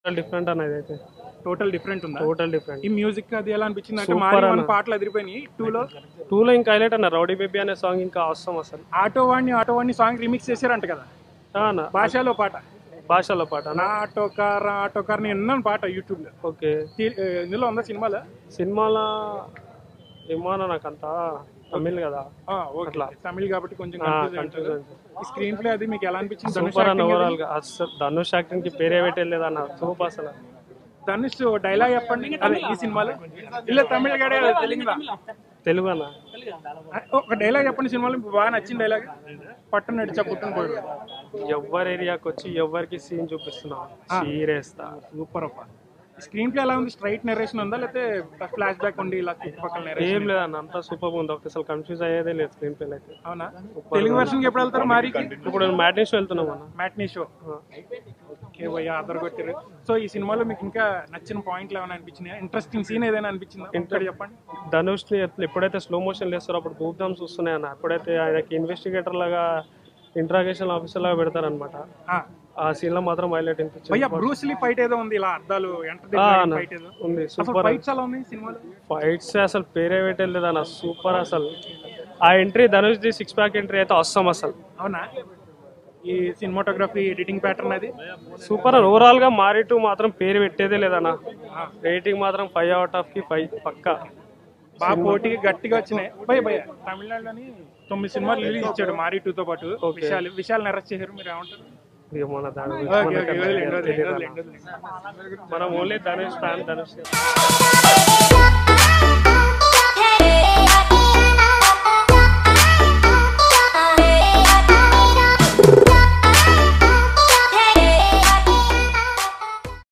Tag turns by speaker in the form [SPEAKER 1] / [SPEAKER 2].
[SPEAKER 1] Different అన్నది అయితే
[SPEAKER 2] total different ఉందా
[SPEAKER 1] టోటల్ డిఫరెంట్
[SPEAKER 2] ఈ మ్యూజిక్ అది ఎలా అనిపించింది అంటే
[SPEAKER 1] Super
[SPEAKER 2] మారి వన్
[SPEAKER 1] అన్న.
[SPEAKER 2] పాటలు అదిరిపోయినాయి టూ లో
[SPEAKER 1] టూలో ఇంకా హైలైట్ అన్న రౌడీ బేబీ అనే సాంగ్ ఇంకా అవసరం అసలు
[SPEAKER 2] ఆటో వాడిని ఆటో వాడిని సాంగ్ రిమిక్స్ చేశారంట కదా
[SPEAKER 1] ఆ అన్న
[SPEAKER 2] భాషలో పాట
[SPEAKER 1] భాషలో పాట అన్న
[SPEAKER 2] నా ఆటో కార్ ఆటో కార్ నేను విన్నాను పాట యూట్యూబ్ లో
[SPEAKER 1] ఓకే
[SPEAKER 2] తీ- ఏ, ఇందులో ఉందా సినిమాలో
[SPEAKER 1] సినిమాలో ఏమో అన్న నాకు అంత తమిళ్ కదా
[SPEAKER 2] ఆ, ఓకే తమిళ్ కాబట్టి కొంచెం
[SPEAKER 1] ఆ,
[SPEAKER 2] కన్ఫ్యూజ్
[SPEAKER 1] confusion.
[SPEAKER 2] ఈ స్క్రీన్ ప్లే అది మీకు ఎలా అనిపించింది ధనుష్
[SPEAKER 1] సూపర్ అన్న
[SPEAKER 2] acting
[SPEAKER 1] ఓవరాల్ గా అసలు ధనుష్ యాక్టింగ్ కి పేరే పెట్టలేదు అన్న సూపర్ అసలు
[SPEAKER 2] అది? ధనుష్ డైలాగ్ చెప్పండి అదే ఈ సినిమాలో ಇಲ್ಲ తమిళ గడే తెలుగుదా
[SPEAKER 1] తెలుగు అన్న
[SPEAKER 2] ఒక డైలాగ్ చెప్పండి సినిమాలో మీకు బాగా నచ్చిన డైలాగ్ పట్టణ నడిచా పుట్టుని పోయాడు
[SPEAKER 1] ఎవరి ఏరియాకి వచ్చి ఎవరికి సీన్ చూపిస్తున్నావు చీరేస్తా
[SPEAKER 2] సూపర్ అప్ప స్క్రీన్ ప్లే ఎలా ఉంది స్ట్రైట్ నెరేషన్ ఉందా లేకపోతే ఫ్లాష్ బ్యాక్ ఉండి ఇలా చుట్టుపక్కల నెరేషన్
[SPEAKER 1] ఏం లేదన్న అంతా సూపర్ ఉంది ఒక అసలు కన్ఫ్యూజ్ అయ్యేదే లేదు స్క్రీన్ ప్లే అయితే
[SPEAKER 2] అవునా తెలుగు వెర్షన్ ఎప్పుడు వెళ్తారు మారికి
[SPEAKER 1] ఇప్పుడు మ్యాట్నీ షో వెళ్తున్నాం అన్న
[SPEAKER 2] మ్యాట్నీ షో ఓకే భయ్య అదర్ కొట్టారు సో ఈ సినిమాలో మీకు ఇంకా నచ్చిన పాయింట్లు ఏమైనా అనిపించినాయా ఇంట్రెస్టింగ్ సీన్ ఏదైనా అనిపించిందా ఒకటి చెప్పండి
[SPEAKER 1] ధనుష్ ని ఎట్ల- ఎప్పుడైతే స్లో మోషన్ లేస్తారో అప్పుడు భూప్దామ్స్ వస్తున్నాయి అన్న ఎప్పుడైతే ఆయనకి ఇన్వెస్టిగేటర్ లాగా ఇంట్రాగేషన్ ఆఫీసర్ లాగా పెడతారనమాట
[SPEAKER 2] ఆ,
[SPEAKER 1] ఆ సీన్ లో మాత్రం హైలైట్ అనిపించింది
[SPEAKER 2] భయ్య బ్రూస్లీ ఫైట్ ఏదో ఉంది ఇలా అద్దాలు
[SPEAKER 1] ఆ,
[SPEAKER 2] ఎంటర్
[SPEAKER 1] అన్న.
[SPEAKER 2] ఫైట్ ఏదో
[SPEAKER 1] ఉంది
[SPEAKER 2] అసలు
[SPEAKER 1] సూపర్
[SPEAKER 2] ఫైట్స్ ఎలా ఉన్నాయి సినిమాలో
[SPEAKER 1] ఫైట్స్ అసలు పేరే పెట్టలేదు అన్న సూపర్ అసలు ఆ entry Dhanush the six pack entry అయితే వస్తాం అసలు
[SPEAKER 2] అవునా ఈ సినిమాటోగ్రఫీ ఎడిటింగ్ ప్యాటర్న్ అది
[SPEAKER 1] సూపర్ అని ఓవరాల్ గా మారి టూ మాత్రం పేరు పెట్టేదే లేదన్న రేటింగ్ మాత్రం ఫైవ్ అవుట్ ఆఫ్ కి ఫైవ్ పక్కా
[SPEAKER 2] బాగా పోటీకి గట్టిగా వచ్చినాయి భయ భయ తమిళనాడులోని తొమ్మిది సినిమాలు రిలీజ్ ఇచ్చాడు మారి టూ తో పాటు విశాల్ విశాల్ అరెస్ట్ చేశారు మీరు ఏమంటారు
[SPEAKER 1] ఇక మన దాని
[SPEAKER 2] ఓకే,
[SPEAKER 1] గురించి
[SPEAKER 2] ఓకే,
[SPEAKER 1] మనకు
[SPEAKER 2] వదిలేండి, వదిలేండి,
[SPEAKER 1] తెలియదు
[SPEAKER 2] వదిలేండి,
[SPEAKER 1] అన్న.
[SPEAKER 2] వదిలేండి.
[SPEAKER 1] మనం only Dhanush fan Dhanush
[SPEAKER 3] Thank you.